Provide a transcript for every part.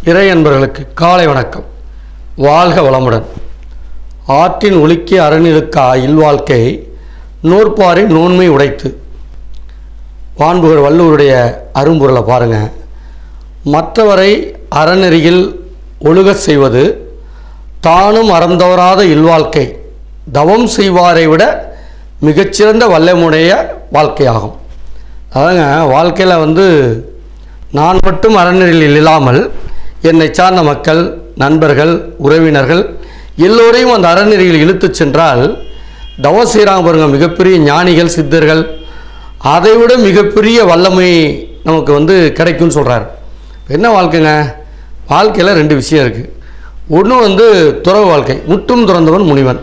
இறை அன்பர்களுக்கு காலை வணக்கம் வாழ்க வளமுடன் ஆற்றின் ஒழுக்கிய அறநிலுக்கா இல்வாழ்க்கை நூற்பாரின் நோன்மை உடைத்து வான்புகழ் வள்ளுவருடைய அரும்பொருளை பாருங்க மற்றவரை அறநெறியில் ஒழுகச் செய்வது தானும் அறந்தவராத இல்வாழ்க்கை தவம் செய்வாரை விட மிகச்சிறந்த வல்லமுடைய வாழ்க்கையாகும் அதாங்க வாழ்க்கையில் வந்து நான் மட்டும் அறநெறியில் இல்லாமல் என்னை சார்ந்த மக்கள் நண்பர்கள் உறவினர்கள் எல்லோரையும் அந்த அறநெறியில் இழுத்துச் சென்றால் தவம் செய்கிறாங்க பாருங்க மிகப்பெரிய ஞானிகள் சித்தர்கள் அதைவிட மிகப்பெரிய வல்லமை நமக்கு வந்து கிடைக்கும்னு சொல்கிறார் என்ன வாழ்க்கைங்க வாழ்க்கையில் ரெண்டு விஷயம் இருக்குது ஒன்று வந்து துறவு வாழ்க்கை முற்றும் துறந்தவன் முனிவன்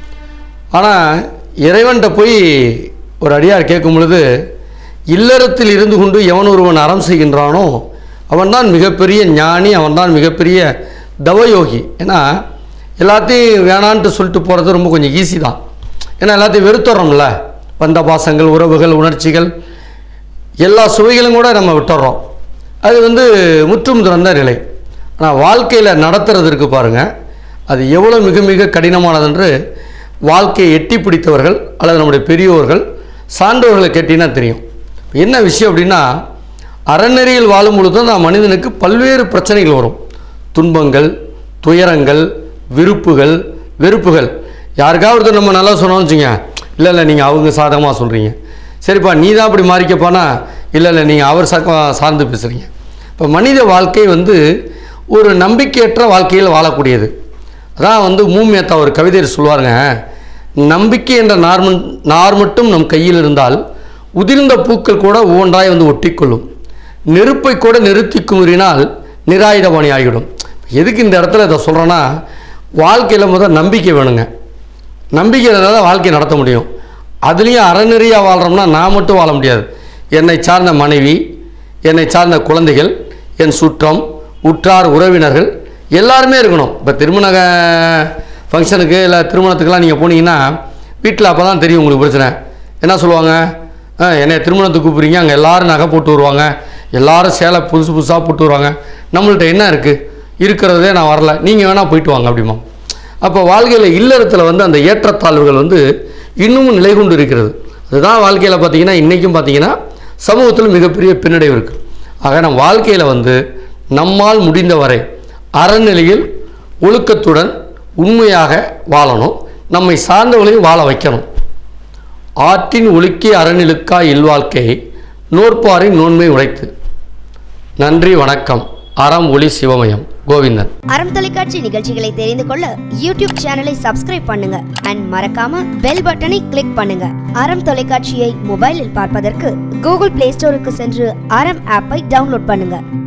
ஆனால் இறைவன்கிட்ட போய் ஒரு அடியார் கேட்கும் பொழுது இல்லறத்தில் இருந்து கொண்டு எவன் ஒருவன் அறம் செய்கின்றானோ அவன்தான் மிகப்பெரிய ஞானி அவன்தான் மிகப்பெரிய தவயோகி ஏன்னா எல்லாத்தையும் வேணான்ட்டு சொல்லிட்டு போகிறது ரொம்ப கொஞ்சம் ஈஸி தான் ஏன்னா எல்லாத்தையும் வெறுத்துறோம்ல வந்த பாசங்கள் உறவுகள் உணர்ச்சிகள் எல்லா சுவைகளும் கூட நம்ம விட்டுறோம் அது வந்து முற்றும் துறந்த நிலை ஆனால் வாழ்க்கையில் நடத்துறதற்கு பாருங்கள் அது எவ்வளோ மிக மிக கடினமானதென்று வாழ்க்கையை எட்டி பிடித்தவர்கள் அல்லது நம்முடைய பெரியோர்கள் சான்றோர்களை கேட்டிங்கன்னா தெரியும் என்ன விஷயம் அப்படின்னா அறநெறியில் வாழும் பொழுது தான் மனிதனுக்கு பல்வேறு பிரச்சனைகள் வரும் துன்பங்கள் துயரங்கள் விருப்புகள் வெறுப்புகள் யாருக்காவது ஒருத்தர் நம்ம நல்லா சொன்னோம்னு வச்சுங்க இல்லை இல்லை நீங்கள் அவங்க சாதகமாக சொல்கிறீங்க சரிப்பா நீ தான் அப்படி மாறிக்கப்போனா இல்லை இல்லை நீங்கள் அவர் சா சார்ந்து பேசுகிறீங்க இப்போ மனித வாழ்க்கை வந்து ஒரு நம்பிக்கையற்ற வாழ்க்கையில் வாழக்கூடியது அதான் வந்து மூமியத்தா ஒரு கவிதையில் சொல்லுவாருங்க நம்பிக்கை என்ற நார்மன் நார் மட்டும் நம் கையில் இருந்தால் உதிர்ந்த பூக்கள் கூட ஒவ்வொன்றாய் வந்து ஒட்டிக்கொள்ளும் நெருப்பை கூட நிறுத்தி குமுறினால் நிராயுதபாணி ஆகிவிடும் எதுக்கு இந்த இடத்துல இதை சொல்கிறேன்னா வாழ்க்கையில் முதல் நம்பிக்கை வேணுங்க நம்பிக்கை இருந்தால் தான் வாழ்க்கையை நடத்த முடியும் அதுலேயும் அறநெறியாக வாழ்கிறோம்னா நான் மட்டும் வாழ முடியாது என்னை சார்ந்த மனைவி என்னை சார்ந்த குழந்தைகள் என் சுற்றம் உற்றார் உறவினர்கள் எல்லாருமே இருக்கணும் இப்போ திருமண ஃபங்க்ஷனுக்கு இல்லை திருமணத்துக்கெல்லாம் நீங்கள் போனீங்கன்னா வீட்டில் அப்போ தான் தெரியும் உங்களுக்கு பிரச்சனை என்ன சொல்லுவாங்க ஆ, என்னை திருமணத்துக்கு கூப்பிட்றீங்க அங்கே எல்லாரும் நகை போட்டு வருவாங்க எல்லாரும் சேலை புதுசு புதுசாக போட்டு வருவாங்க நம்மள்ட்ட என்ன இருக்குது இருக்கிறதே நான் வரல நீங்கள் வேணால் போயிட்டு வாங்க அப்படிமா அப்போ வாழ்க்கையில் இல்லறத்தில் வந்து அந்த ஏற்றத்தாழ்வுகள் வந்து இன்னமும் நிலை கொண்டு இருக்கிறது அதுதான் வாழ்க்கையில் பார்த்தீங்கன்னா இன்றைக்கும் பார்த்தீங்கன்னா சமூகத்தில் மிகப்பெரிய பின்னடைவு இருக்குது ஆக நம் வாழ்க்கையில் வந்து நம்மால் முடிந்த வரை அறநிலையில் ஒழுக்கத்துடன் உண்மையாக வாழணும் நம்மை சார்ந்தவர்களையும் வாழ வைக்கணும் ஆற்றின் ஒழுக்கிய அறநிலுக்கா இல்வாழ்க்கை நோற்பாரின் நோன்மை உடைத்து நன்றி வணக்கம் அறம் ஒளி சிவமயம் கோவிந்தன் அறம் தொலைக்காட்சி நிகழ்ச்சிகளை தெரிந்து கொள்ள யூடியூப் சேனலை சப்ஸ்கிரைப் பண்ணுங்க அண்ட் மறக்காம பெல் பட்டனை கிளிக் பண்ணுங்க அறம் தொலைக்காட்சியை மொபைலில் பார்ப்பதற்கு கூகுள் பிளே ஸ்டோருக்கு சென்று அறம் ஆப்பை டவுன்லோட் பண்ணுங்க